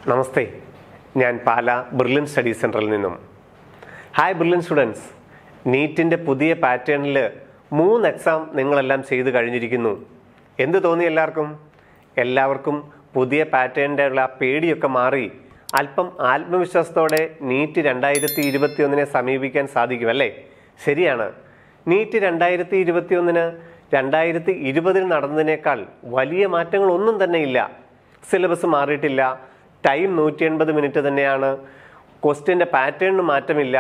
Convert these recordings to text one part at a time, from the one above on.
നമസ്തേ ഞാൻ പാല brilliant study സെൻറ്ററിൽ നിന്നും ഹായ് ബ്രില്യൻ സ്റ്റുഡൻസ് നീറ്റിൻ്റെ പുതിയ പാറ്റേണിൽ മൂന്ന് എക്സാം നിങ്ങളെല്ലാം ചെയ്ത് കഴിഞ്ഞിരിക്കുന്നു എന്ത് തോന്നി എല്ലാവർക്കും എല്ലാവർക്കും പുതിയ പാറ്റേണിൻ്റെ ഉള്ള ആ പേടിയൊക്കെ മാറി അല്പം ആത്മവിശ്വാസത്തോടെ നീറ്റ് രണ്ടായിരത്തി ഇരുപത്തി ഒന്നിനെ സമീപിക്കാൻ സാധിക്കും അല്ലേ ശരിയാണ് നീറ്റ് രണ്ടായിരത്തി ഇരുപത്തി ഒന്നിന് രണ്ടായിരത്തി ഇരുപതിൽ നടന്നതിനേക്കാൾ വലിയ മാറ്റങ്ങളൊന്നും തന്നെ ഇല്ല സിലബസ് മാറിയിട്ടില്ല ടൈം നൂറ്റി എൺപത് മിനിറ്റ് തന്നെയാണ് ക്വസ്റ്റ്യൻ്റെ പാറ്റേണിന് മാറ്റമില്ല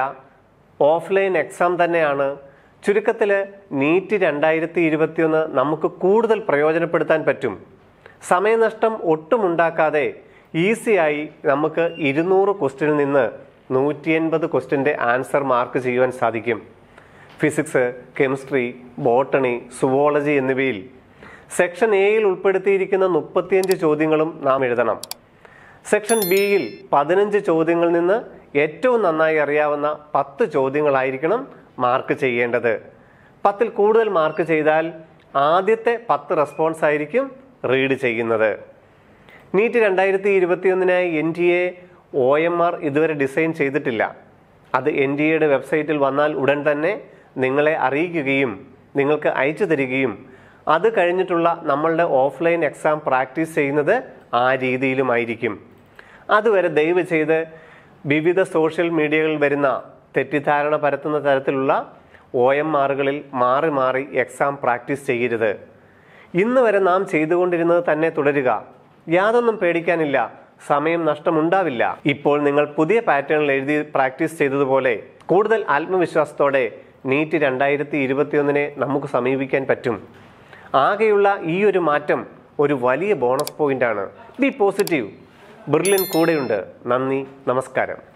ഓഫ്ലൈൻ എക്സാം തന്നെയാണ് ചുരുക്കത്തിൽ നീറ്റ് രണ്ടായിരത്തി ഇരുപത്തിയൊന്ന് നമുക്ക് കൂടുതൽ പ്രയോജനപ്പെടുത്താൻ പറ്റും സമയനഷ്ടം ഒട്ടും ഉണ്ടാക്കാതെ ഈസിയായി നമുക്ക് ഇരുന്നൂറ് ക്വസ്റ്റ്യനിൽ നിന്ന് നൂറ്റി എൺപത് ക്വസ്റ്റ്യൻ്റെ ആൻസർ മാർക്ക് ചെയ്യുവാൻ സാധിക്കും ഫിസിക്സ് കെമിസ്ട്രി ബോട്ടണി സുവോളജി എന്നിവയിൽ സെക്ഷൻ എയിൽ ഉൾപ്പെടുത്തിയിരിക്കുന്ന മുപ്പത്തിയഞ്ച് ചോദ്യങ്ങളും നാം എഴുതണം സെക്ഷൻ ബിയിൽ പതിനഞ്ച് ചോദ്യങ്ങളിൽ നിന്ന് ഏറ്റവും നന്നായി അറിയാവുന്ന പത്ത് ചോദ്യങ്ങളായിരിക്കണം മാർക്ക് ചെയ്യേണ്ടത് പത്തിൽ കൂടുതൽ മാർക്ക് ചെയ്താൽ ആദ്യത്തെ പത്ത് റെസ്പോൺസ് ആയിരിക്കും റീഡ് ചെയ്യുന്നത് നീറ്റ് രണ്ടായിരത്തി ഇരുപത്തിയൊന്നിനായി N T A O M R ഇതുവരെ ഡിസൈൻ ചെയ്തിട്ടില്ല അത് എൻ ടി എയുടെ വെബ്സൈറ്റിൽ വന്നാൽ ഉടൻ തന്നെ നിങ്ങളെ അറിയിക്കുകയും നിങ്ങൾക്ക് അയച്ചു തരികയും അത് കഴിഞ്ഞിട്ടുള്ള നമ്മളുടെ ഓഫ്ലൈൻ എക്സാം പ്രാക്ടീസ് ചെയ്യുന്നത് ആ രീതിയിലുമായിരിക്കും അതുവരെ ദയവ് ചെയ്ത് വിവിധ സോഷ്യൽ മീഡിയകളിൽ വരുന്ന തെറ്റിദ്ധാരണ പരത്തുന്ന തരത്തിലുള്ള ഒ എം ആറുകളിൽ മാറി മാറി എക്സാം പ്രാക്ടീസ് ചെയ്യരുത് ഇന്ന് വരെ നാം ചെയ്തുകൊണ്ടിരുന്നത് തന്നെ തുടരുക യാതൊന്നും പേടിക്കാനില്ല സമയം നഷ്ടമുണ്ടാവില്ല ഇപ്പോൾ നിങ്ങൾ പുതിയ പാറ്റേണിൽ എഴുതി പ്രാക്ടീസ് ചെയ്തതുപോലെ കൂടുതൽ ആത്മവിശ്വാസത്തോടെ നീറ്റ് രണ്ടായിരത്തി ഇരുപത്തിയൊന്നിനെ നമുക്ക് സമീപിക്കാൻ പറ്റും ആകെയുള്ള ഈ ഒരു മാറ്റം ഒരു വലിയ ബോണസ് പോയിന്റാണ് ബി പോസിറ്റീവ് ബ്രില്യൻ കൂടെയുണ്ട് നന്ദി നമസ്കാരം